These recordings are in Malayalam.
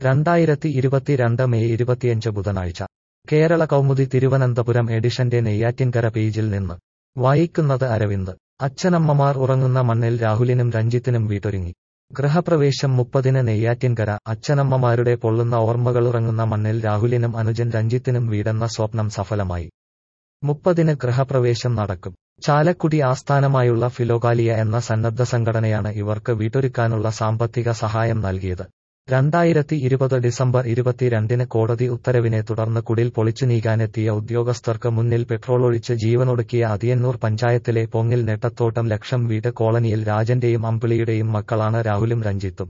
രണ്ടായിരത്തി ഇരുപത്തിരണ്ട് മെയ് ഇരുപത്തിയഞ്ച് ബുധനാഴ്ച കേരള കൗമുദി തിരുവനന്തപുരം എഡിഷന്റെ നെയ്യാറ്റിൻകര പേജിൽ നിന്ന് വായിക്കുന്നത് അരവിന്ദ് അച്ഛനമ്മമാർ ഉറങ്ങുന്ന മണ്ണിൽ രാഹുലിനും രഞ്ജിത്തിനും വീട്ടൊരുങ്ങി ഗൃഹപ്രവേശം മുപ്പതിന് നെയ്യാറ്റിൻകര അച്ഛനമ്മമാരുടെ പൊള്ളുന്ന ഓർമ്മകളുറങ്ങുന്ന മണ്ണിൽ രാഹുലിനും അനുജൻ രഞ്ജിത്തിനും വീടെന്ന സ്വപ്നം സഫലമായി മുപ്പതിന് ഗൃഹപ്രവേശം നടക്കും ചാലക്കുടി ആസ്ഥാനമായുള്ള ഫിലോകാലിയ എന്ന സന്നദ്ധ സംഘടനയാണ് ഇവർക്ക് വീട്ടൊരുക്കാനുള്ള സാമ്പത്തിക സഹായം നൽകിയത് രണ്ടായിരത്തി ഇരുപത് ഡിസംബർ ഇരുപത്തിരണ്ടിന് കോടതി ഉത്തരവിനെ തുടർന്ന് കുടിൽ പൊളിച്ചു നീക്കാനെത്തിയ ഉദ്യോഗസ്ഥർക്ക് മുന്നിൽ പെട്രോളൊഴിച്ച് ജീവനൊടുക്കിയ അതിയന്നൂർ പഞ്ചായത്തിലെ പൊങ്ങിൽ നെട്ടത്തോട്ടം ലക്ഷം വീട് കോളനിയിൽ രാജന്റെയും അമ്പിളിയുടെയും മക്കളാണ് രാഹുലും രഞ്ജിത്തും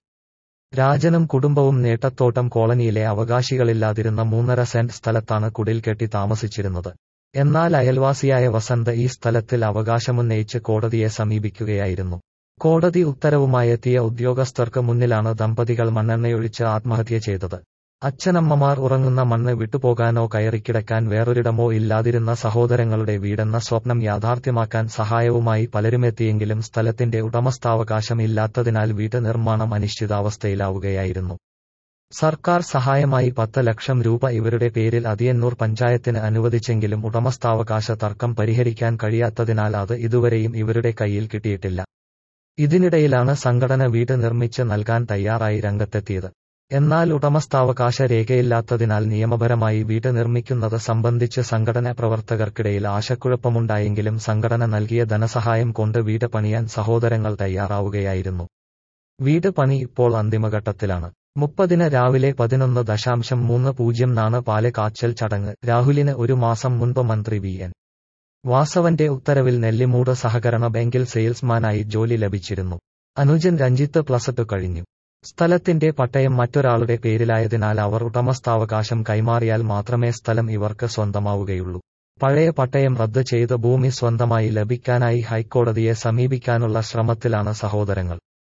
രാജനും കുടുംബവും നേട്ടത്തോട്ടം കോളനിയിലെ അവകാശികളില്ലാതിരുന്ന മൂന്നര സെന്റ് സ്ഥലത്താണ് കുടിൽ കെട്ടി താമസിച്ചിരുന്നത് എന്നാൽ അയൽവാസിയായ വസന്ത ഈ സ്ഥലത്തിൽ അവകാശമുന്നയിച്ച് കോടതിയെ സമീപിക്കുകയായിരുന്നു കോടതി ഉത്തരവുമായെത്തിയ ഉദ്യോഗസ്ഥർക്ക് മുന്നിലാണ് ദമ്പതികൾ മണ്ണെണ്ണയൊഴിച്ച് ആത്മഹത്യ ചെയ്തത് അച്ഛനമ്മമാർ ഉറങ്ങുന്ന മണ്ണ് വിട്ടുപോകാനോ കയറിക്കിടക്കാൻ വേറൊരിടമോ ഇല്ലാതിരുന്ന സഹോദരങ്ങളുടെ വീടെന്ന സ്വപ്നം യാഥാർത്ഥ്യമാക്കാൻ സഹായവുമായി പലരുമെത്തിയെങ്കിലും സ്ഥലത്തിന്റെ ഉടമസ്ഥാവകാശം ഇല്ലാത്തതിനാൽ വീട് നിർമ്മാണം അനിശ്ചിതാവസ്ഥയിലാവുകയായിരുന്നു സർക്കാർ സഹായമായി പത്ത് ലക്ഷം രൂപ ഇവരുടെ പേരിൽ അതിയന്നൂർ പഞ്ചായത്തിന് അനുവദിച്ചെങ്കിലും ഉടമസ്ഥാവകാശ തർക്കം പരിഹരിക്കാൻ കഴിയാത്തതിനാൽ അത് ഇതുവരെയും ഇവരുടെ കയ്യിൽ കിട്ടിയിട്ടില്ല ഇതിനിടയിലാണ് സംഘടന വീട് നിർമ്മിച്ച് നൽകാൻ തയ്യാറായി രംഗത്തെത്തിയത് എന്നാൽ ഉടമസ്ഥാവകാശ രേഖയില്ലാത്തതിനാൽ നിയമപരമായി വീട് നിർമ്മിക്കുന്നത് സംബന്ധിച്ച് സംഘടനാ പ്രവർത്തകർക്കിടയിൽ ആശക്കുഴപ്പമുണ്ടായെങ്കിലും സംഘടന നൽകിയ ധനസഹായം കൊണ്ട് വീട് പണിയാൻ സഹോദരങ്ങൾ തയ്യാറാവുകയായിരുന്നു വീട് പണി ഇപ്പോൾ അന്തിമഘട്ടത്തിലാണ് മുപ്പതിന് രാവിലെ പതിനൊന്ന് ദശാംശം മൂന്ന് പൂജ്യം നാണ് പാല് കാച്ചൽ ചടങ്ങ് രാഹുലിന് ഒരു മാസം മുൻപ് മന്ത്രി വി എൻ വാസവന്റെ ഉത്തരവിൽ നെല്ലിമൂട് സഹകരണ ബാങ്കിൽ സെയിൽസ്മാനായി ജോലി ലഭിച്ചിരുന്നു അനുജൻ രഞ്ജിത്ത് പ്ലസ് ടു കഴിഞ്ഞു സ്ഥലത്തിന്റെ പട്ടയം മറ്റൊരാളുടെ പേരിലായതിനാൽ അവർ ഉടമസ്ഥാവകാശം കൈമാറിയാൽ മാത്രമേ സ്ഥലം ഇവർക്ക് സ്വന്തമാവുകയുള്ളൂ പഴയ പട്ടയം റദ്ദ് ചെയ്ത് ഭൂമി സ്വന്തമായി ലഭിക്കാനായി ഹൈക്കോടതിയെ സമീപിക്കാനുള്ള ശ്രമത്തിലാണ് സഹോദരങ്ങൾ